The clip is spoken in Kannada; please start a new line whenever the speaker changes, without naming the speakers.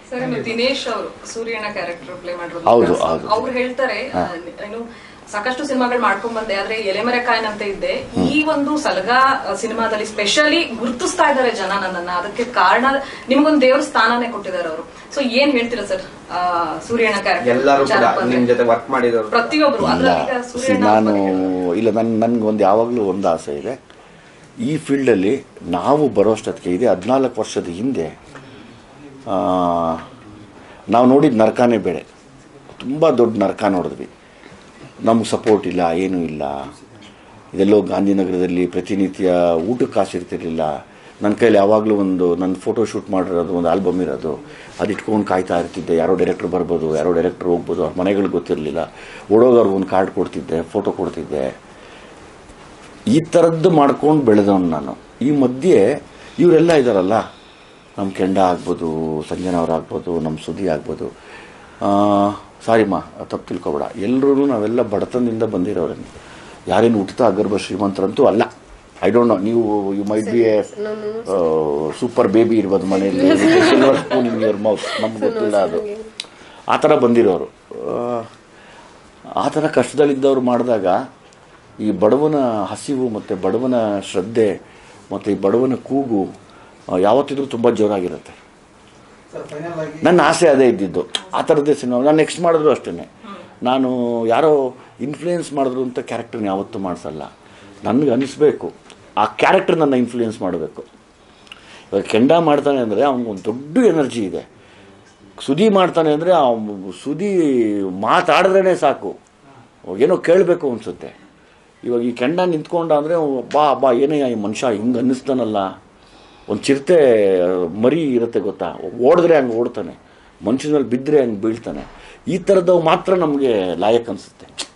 ಸರ್ ಇನ್ನು ದಿನೇಶ್ ಅವರು ಸೂರ್ಯನ ಕ್ಯಾರೆಕ್ಟರ್ ಪ್ಲೇ
ಹೌದು,
ಮಾಡಿರೋದು
ಹೌದು.
ಅವ್ರು ಹೇಳ್ತಾರೆ ಆ, ಏನು ಸಾಕಷ್ಟು ಸಿನಿಮಾಗಳು ಮಾಡ್ಕೊಂಡ್ ಬಂದೆ ಆದ್ರೆ ಎಲೆಮರೆಕಾಯಿನಂತೆ ಇದ್ದೆ ಈ ಒಂದು ಸಲಗಾ ಸಿನಿಮಾದಲ್ಲಿ ಸ್ಪೆಷಲಿ ಗುರುತಿಸ್ತಾ ಇದ್ದಾರೆ ಜನ ನನ್ನನ್ನ ಅದಕ್ಕೆ ಕಾರಣ ನಿಮ್ಗೊಂದು ದೇವ್ರ ಸ್ಥಾನನೇ ಕೊಟ್ಟಿದ್ದಾರೆ ಅವರು ಸೊ ಏನ್ ಹೇಳ್ತೀರಾ ಸರ್ ಸೂರ್ಯನ
ಎಲ್ಲರೂ ಕೂಡ
ಕ್ಯಾರೆಕ್ಟರ್
ನಿಮ್ ಜೊತೆ ವರ್ಕ್ ಮಾಡಿದವರು
ಪ್ರತಿಯೊಬ್ರು
ಇಲ್ಲ
ಅದ್ರಲ್ಲಿ ಈಗ
See,
ಸೂರ್ಯನ
ನಾನು
ಬಗ್ಗೆ ಹೇಳಿ.
ಇಲ್ಲ ನನ್ ನನ್ಗೊಂದು ಯಾವಾಗಲೂ ಒಂದು ಆಸೆ ಇದೆ ಈ ಫೀಲ್ಡಲ್ಲಿ ನಾವು ಬರೋಷ್ಟೊತ್ತಿಗೆ ಇದೆ ಹದಿನಾಲ್ಕು ವರ್ಷದ ಹಿಂದೆ ಆ, ನಾವು ನೋಡಿದ ನರಕನೇ ಬೇಡ ತುಂಬ ದೊಡ್ಡ ನರಕ ನೋಡಿದ್ವಿ ನಮ್ಗೆ ಸಪೋರ್ಟ್ ಇಲ್ಲ ಏನೂ ಇಲ್ಲ ಇದೆಲ್ಲೋ ಗಾಂಧಿನಗರದಲ್ಲಿ ಪ್ರತಿನಿತ್ಯ ಊಟಕ್ಕೆ ಕಾಸಿರ್ತಿರ್ಲಿಲ್ಲ ನನ್ನ ಕೈಲಿ ಯಾವಾಗಲೂ ಒಂದು ನನ್ನ ಫೋಟೋ ಶೂಟ್ ಮಾಡಿರೋದು ಒಂದು ಆಲ್ಬಮ್ ಇರೋದು ಅದು ಇಟ್ಕೊಂಡು ಕಾಯ್ತಾ ಇರ್ತಿದ್ದೆ ಯಾರೋ ಡೈರೆಕ್ಟ್ರ್ ಬರ್ಬೋದು ಯಾರೋ ಡೈರೆಕ್ಟ್ರ್ ಹೋಗ್ಬೋದು ಅವ್ರ ಮನೆಗಳಿಗೆ ಗೊತ್ತಿರಲಿಲ್ಲ ಓಡೋಗವ್ರಿಗೆ ಒಂದು ಕಾರ್ಡ್ ಕೊಡ್ತಿದ್ದೆ ಫೋಟೋ ಕೊಡ್ತಿದ್ದೆ ಈ ಥರದ್ದು ಮಾಡ್ಕೊಂಡು ಬೆಳೆದವನು ನಾನು ಈ ಮಧ್ಯೆ ಇವರೆಲ್ಲ ಇದ್ದಾರಲ್ಲ ನಮ್ಮ ಕೆಂಡ ಆಗ್ಬೋದು ಸಂಜನಾ ಅವ್ರು ಆಗ್ಬೋದು ನಮ್ಮ ಸುದ್ದಿ ಆಗ್ಬೋದು ಸಾರಿಮ್ಮ ತಪ್ಪು ತಿಳ್ಕೊಬೇಡ ಎಲ್ಲರೂ ನಾವೆಲ್ಲ ಬಡತನದಿಂದ ಬಂದಿರೋರು ಯಾರೇನು ಹುಟ್ಟುತ್ತಾ ಅಗರ್ಭ ಶ್ರೀಮಂತರಂತೂ ಅಲ್ಲ ಐ ಡೋಂಟ್ ನೋ ನೀವು you might be a super baby ಇರ್ಬೋದು ಮನೆಯಲ್ಲಿ silver spoon in your mouth ನಮ್ಗೆ ಗೊತ್ತಿಲ್ಲ ಅದು ಆ ಥರ ಬಂದಿರೋರು ಆ, ಆ ಥರ ಕಷ್ಟದಲ್ಲಿದ್ದವ್ರು ಮಾಡಿದಾಗ ಈ ಬಡವನ ಹಸಿವು ಮತ್ತು ಬಡವನ ಶ್ರದ್ಧೆ ಮತ್ತು ಈ ಬಡವನ ಕೂಗು ಆ, ಯಾವತ್ತಿದ್ರೂ ತುಂಬ ಜೋರಾಗಿರುತ್ತೆ ನನ್ನ ಆಸೆ ಅದೇ ಇದ್ದಿದ್ದು ಆ ಥರದ್ದೇ ಸಿನಿಮಾ ನಾನು ನೆಕ್ಸ್ಟ್ ಮಾಡಿದ್ರು ಅಷ್ಟೇ ನಾನು ಯಾರೋ ಇನ್ಫ್ಲೂಯೆನ್ಸ್ ಮಾಡಿದ್ರು ಅಂತ ಕ್ಯಾರೆಕ್ಟರ್ನ ಯಾವತ್ತೂ ಮಾಡಿಸಲ್ಲ ನನಗೆ ಅನಿಸ್ಬೇಕು ಆ ಕ್ಯಾರೆಕ್ಟರ್ ನನ್ನ ಇನ್ಫ್ಲೂಯೆನ್ಸ್ ಮಾಡಬೇಕು ಇವಾಗ ಕೆಂಡ ಮಾಡ್ತಾನೆ ಅಂದರೆ ಅವ್ನಿಗೊಂದು ದೊಡ್ಡ ಎನರ್ಜಿ ಇದೆ ಸುದಿ ಮಾಡ್ತಾನೆ ಅಂದರೆ ಸುದಿ ಮಾತಾಡಿದ್ರೇ ಸಾಕು ಏನೋ ಕೇಳಬೇಕು ಅನಿಸುತ್ತೆ ಇವಾಗ ಈ ಕೆಂಡ ನಿಂತ್ಕೊಂಡ ಅಂದರೆ ಬಾ ಬಾ ಏನೇ ಈ ಮನುಷ್ಯ ಹಿಂಗೆ ಅನ್ನಿಸ್ತಾನಲ್ಲ ಒಂದು ಚಿರತೆ ಮರಿ ಇರುತ್ತೆ ಗೊತ್ತಾ ಓಡಿದ್ರೆ ಹಂಗೆ ಓಡ್ತಾನೆ ಮನುಷ್ಯನಲ್ಲಿ ಬಿದ್ದರೆ ಹಂಗೆ ಬೀಳ್ತಾನೆ ಈ ಥರದವು ಮಾತ್ರ ನಮಗೆ ಲಾಯಕ್ ಅನಿಸುತ್ತೆ